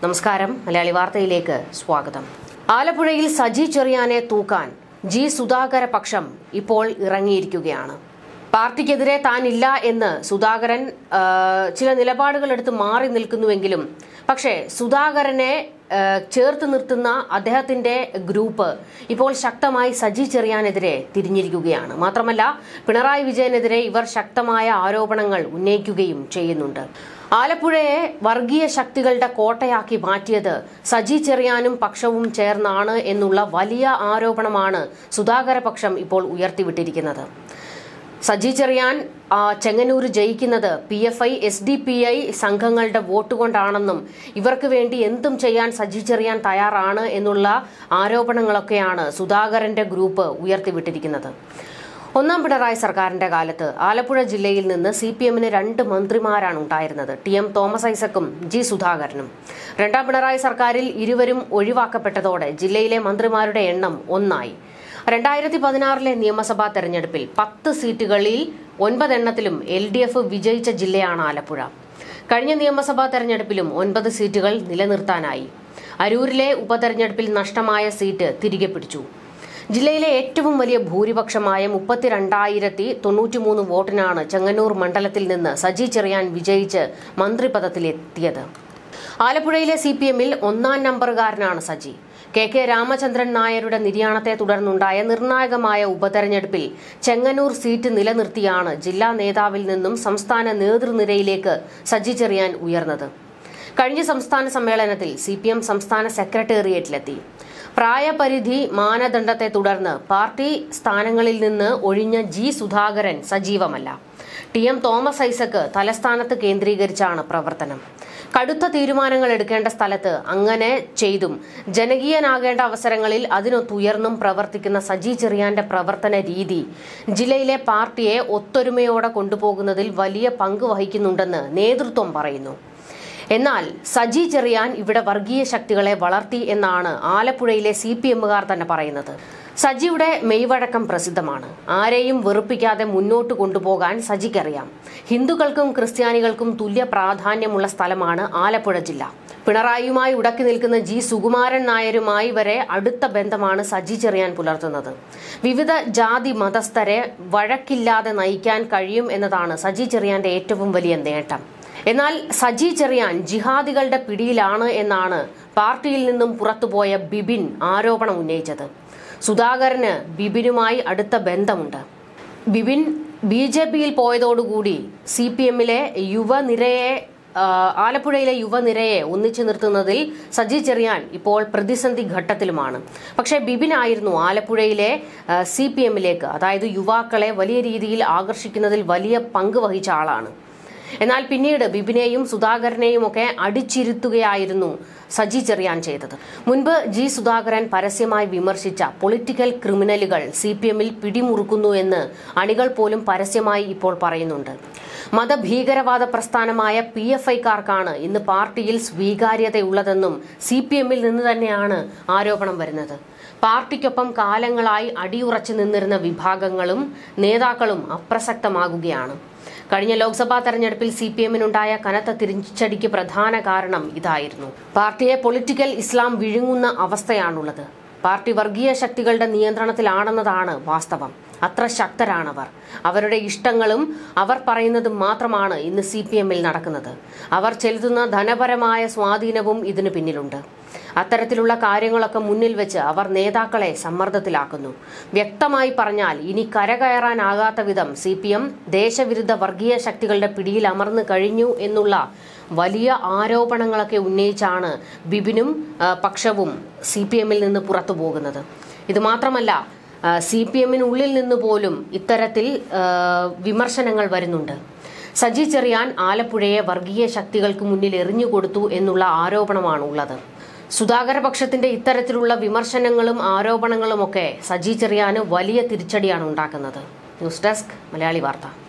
നമസ്കാരം മലയാളി വാർത്തയിലേക്ക് സ്വാഗതം ആലപ്പുഴയിൽ സജി ചെറിയാനെ തൂക്കാൻ ജി സുധാകര പക്ഷം ഇപ്പോൾ ഇറങ്ങിയിരിക്കുകയാണ് പാർട്ടിക്കെതിരെ താനില്ല എന്ന് സുധാകരൻ ആ, ചില നിലപാടുകൾ എടുത്ത് മാറി നിൽക്കുന്നുവെങ്കിലും പക്ഷേ സുധാകരനെ ആ, ചേർത്ത് നിർത്തുന്ന അദ്ദേഹത്തിന്റെ ഗ്രൂപ്പ് ഇപ്പോൾ ശക്തമായി സജി ചെറിയാനെതിരെ തിരിഞ്ഞിരിക്കുകയാണ് മാത്രമല്ല പിണറായി വിജയനെതിരെ ഇവർ ശക്തമായ ആരോപണങ്ങൾ ഉന്നയിക്കുകയും ചെയ്യുന്നുണ്ട് ആലപ്പുഴയെ വർഗീയ ശക്തികളുടെ കോട്ടയാക്കി മാറ്റിയത് സജി ചെറിയാനും പക്ഷവും ചേർന്നാണ് എന്നുള്ള വലിയ ആരോപണമാണ് സുധാകര പക്ഷം ഇപ്പോൾ ഉയർത്തിവിട്ടിരിക്കുന്നത് സജി ചെറിയാൻ ആ, ചെങ്ങന്നൂർ ജയിക്കുന്നത് P F I S D P I സംഘങ്ങളുടെ വോട്ട് കൊണ്ടാണെന്നും ഇവർക്ക് വേണ്ടി എന്തും ചെയ്യാൻ സജി ചെറിയാൻ തയ്യാറാണ് എന്നുള്ള ആരോപണങ്ങളൊക്കെയാണ് സുധാകരന്റെ ഗ്രൂപ്പ് ഉയർത്തിവിട്ടിരിക്കുന്നത് ഒന്നാം പിണറായി സർക്കാരിന്റെ കാലത്ത് ആലപ്പുഴ ജില്ലയിൽ നിന്ന് സി പി എമ്മിന് രണ്ട് മന്ത്രിമാരാണ് ഉണ്ടായിരുന്നത് ടി എം തോമസ് ഐസക്കും ജി സുധാകരനും രണ്ടാം പിണറായി സർക്കാരിൽ ഇരുവരും ഒഴിവാക്കപ്പെട്ടതോടെ ജില്ലയിലെ മന്ത്രിമാരുടെ എണ്ണം ഒന്നായി രണ്ടായിരത്തി പതിനാറിലെ നിയമസഭാ തെരഞ്ഞെടുപ്പിൽ പത്ത് സീറ്റുകളിൽ ഒൻപതെണ്ണത്തിലും എൽ ഡി എഫ് വിജയിച്ച ജില്ലയാണ് ആലപ്പുഴ കഴിഞ്ഞ നിയമസഭാ തെരഞ്ഞെടുപ്പിലും ഒൻപത് സീറ്റുകൾ നിലനിർത്താനായി അരൂരിലെ ഉപതെരഞ്ഞെടുപ്പിൽ നഷ്ടമായ സീറ്റ് തിരികെ പിടിച്ചു ജില്ലയിലെ ഏറ്റവും വലിയ ഭൂരിപക്ഷമായ മുപ്പത്തിരണ്ടായിരത്തി തൊണ്ണൂറ്റിമൂന്ന് വോട്ടിനാണ് ചെങ്ങന്നൂർ മണ്ഡലത്തിൽ നിന്ന് സജി ചെറിയാൻ വിജയിച്ച് മന്ത്രിപദത്തിലെത്തിയത് ആലപ്പുഴയിലെ സി പി എമ്മിൽ ഒന്നാം നമ്പറുകാരനാണ് സജി കെ കെ രാമചന്ദ്രൻ നായരുടെ നിര്യാണത്തെ തുടർന്നുണ്ടായ നിർണായകമായ ഉപതെരഞ്ഞെടുപ്പിൽ ചെങ്ങന്നൂർ സീറ്റ് നിലനിർത്തിയാണ് ജില്ലാ നേതാവിൽ നിന്നും സംസ്ഥാന നേതൃനിരയിലേക്ക് സജി ചെറിയാൻ ഉയർന്നത് കഴിഞ്ഞ സംസ്ഥാന സമ്മേളനത്തിൽ സി പി എം സംസ്ഥാന സെക്രട്ടേറിയറ്റിലെത്തി പ്രായപരിധി മാനദണ്ഡത്തെ തുടർന്ന് പാർട്ടി സ്ഥാനങ്ങളിൽ നിന്ന് ഒഴിഞ്ഞ ജി സുധാകരൻ സജീവമല്ല ടി എം തോമസ് ഐസക്ക് തലസ്ഥാനത്ത് കേന്ദ്രീകരിച്ചാണ് പ്രവർത്തനം കടുത്ത തീരുമാനങ്ങൾ എടുക്കേണ്ട സ്ഥലത്ത് അങ്ങനെ ചെയ്തും ജനകീയനാകേണ്ട അവസരങ്ങളിൽ അതിനൊത്തുയർന്നും പ്രവർത്തിക്കുന്ന സജി ചെറിയാന്റെ പ്രവർത്തന രീതി ജില്ലയിലെ പാർട്ടിയെ ഒത്തൊരുമയോടെ കൊണ്ടുപോകുന്നതിൽ വലിയ പങ്ക് വഹിക്കുന്നുണ്ടെന്ന് നേതൃത്വം പറയുന്നു എന്നാൽ സജി ചെറിയാൻ ഇവിടെ വർഗീയ ശക്തികളെ വളർത്തി എന്നാണ് ആലപ്പുഴയിലെ സി പി എമ്മുകാർ തന്നെ പറയുന്നത് സജിയുടെ മെയ്വഴക്കം പ്രസിദ്ധമാണ് ആരെയും വെറുപ്പിക്കാതെ മുന്നോട്ട് കൊണ്ടുപോകാൻ സജിക്കറിയാം ഹിന്ദുക്കൾക്കും ക്രിസ്ത്യാനികൾക്കും തുല്യ പ്രാധാന്യമുള്ള സ്ഥലമാണ് ആലപ്പുഴ ജില്ല പിണറായിയുമായി ഉടക്കി നിൽക്കുന്ന ജി സുകുമാരൻ നായരുമായി വരെ അടുത്ത ബന്ധമാണ് സജി ചെറിയാൻ പുലർത്തുന്നത് വിവിധ ജാതി മതസ്ഥരെ വഴക്കില്ലാതെ നയിക്കാൻ കഴിയും എന്നതാണ് സജി ചെറിയാന്റെ ഏറ്റവും വലിയ നേട്ടം എന്നാൽ സജി ചെറിയാൻ ജിഹാദികളുടെ പിടിയിലാണ് എന്നാണ് പാർട്ടിയിൽ നിന്നും പുറത്തുപോയ ബിബിൻ ആരോപണം ഉന്നയിച്ചത് സുധാകരന് ബിബിനുമായി അടുത്ത ബന്ധമുണ്ട് ബിബിൻ ബി ജെ പിയിൽ പോയതോടുകൂടി സി പി എമ്മിലെ യുവനിരയെ ആ, ആലപ്പുഴയിലെ യുവനിരയെ ഒന്നിച്ചു നിർത്തുന്നതിൽ സജി ചെറിയാൻ ഇപ്പോൾ പ്രതിസന്ധി ഘട്ടത്തിലുമാണ് പക്ഷേ ബിബിനായിരുന്നു ആലപ്പുഴയിലെ സി പി എമ്മിലേക്ക് അതായത് യുവാക്കളെ വലിയ രീതിയിൽ ആകർഷിക്കുന്നതിൽ വലിയ പങ്ക് വഹിച്ച ആളാണ് എന്നാൽ പിന്നീട് ബിബിനെയും സുധാകരനെയും ഒക്കെ അടിച്ചിരുത്തുകയായിരുന്നു സജി ചെറിയാൻ ചെയ്തത് മുൻപ് ജി സുധാകരൻ പരസ്യമായി വിമർശിച്ച പൊളിറ്റിക്കൽ ക്രിമിനലുകൾ സി പി എമ്മിൽ പിടിമുറുക്കുന്നു എന്ന് അണികൾ പോലും പരസ്യമായി ഇപ്പോൾ പറയുന്നുണ്ട് മതഭീകരവാദ പ്രസ്ഥാനമായ പി എഫ് ഐക്കാർക്കാണ് ഇന്ന് പാർട്ടിയിൽ സ്വീകാര്യതയുള്ളതെന്നും സി പി എമ്മിൽ നിന്ന് തന്നെയാണ് ആരോപണം വരുന്നത് പാർട്ടിക്കൊപ്പം കാലങ്ങളായി അടിയുറച്ചു നിന്നിരുന്ന വിഭാഗങ്ങളും നേതാക്കളും അപ്രസക്തമാകുകയാണ് കഴിഞ്ഞ ലോക്സഭാ തെരഞ്ഞെടുപ്പിൽ സി പി എമ്മിനുണ്ടായ കനത്ത തിരിച്ചടിക്ക് പ്രധാന കാരണം ഇതായിരുന്നു പാർട്ടിയെ പൊളിറ്റിക്കൽ ഇസ്ലാം വിഴുങ്ങുന്ന അവസ്ഥയാണുള്ളത് പാർട്ടി വർഗീയ ശക്തികളുടെ നിയന്ത്രണത്തിലാണെന്നതാണ് വാസ്തവം അത്ര ശക്തരാണവർ അവരുടെ ഇഷ്ടങ്ങളും അവർ പറയുന്നതും മാത്രമാണ് ഇന്ന് സി പി എമ്മിൽ നടക്കുന്നത് അവർ ചെലുത്തുന്ന ധനപരമായ സ്വാധീനവും ഇതിനു പിന്നിലുണ്ട് അത്തരത്തിലുള്ള കാര്യങ്ങളൊക്കെ മുന്നിൽ വെച്ച് അവർ നേതാക്കളെ സമ്മർദ്ദത്തിലാക്കുന്നു വ്യക്തമായി പറഞ്ഞാൽ ഇനി കരകയറാനാകാത്ത വിധം സി പി എം ദേശവിരുദ്ധ വർഗീയ ശക്തികളുടെ പിടിയിൽ അമർന്നു കഴിഞ്ഞു എന്നുള്ള വലിയ ആരോപണങ്ങളൊക്കെ ഉന്നയിച്ചാണ് ബിബിനും ആ, പക്ഷവും സി പി എമ്മിൽ നിന്ന് പുറത്തു പോകുന്നത് ഇത് മാത്രമല്ല സി പി എമ്മിനുള്ളിൽ നിന്ന് പോലും ഇത്തരത്തിൽ ആ, വിമർശനങ്ങൾ വരുന്നുണ്ട് സജി ചെറിയാൻ ആലപ്പുഴയെ വർഗീയ ശക്തികൾക്ക് മുന്നിൽ എറിഞ്ഞുകൊടുത്തു എന്നുള്ള ആരോപണമാണ് ഉള്ളത് സുധാകര പക്ഷത്തിന്റെ ഇത്തരത്തിലുള്ള വിമർശനങ്ങളും ആരോപണങ്ങളും ഒക്കെ സജി ചെറിയാന് വലിയ തിരിച്ചടിയാണ് ഉണ്ടാക്കുന്നത് ന്യൂസ് ഡെസ്ക് മലയാളി വാർത്ത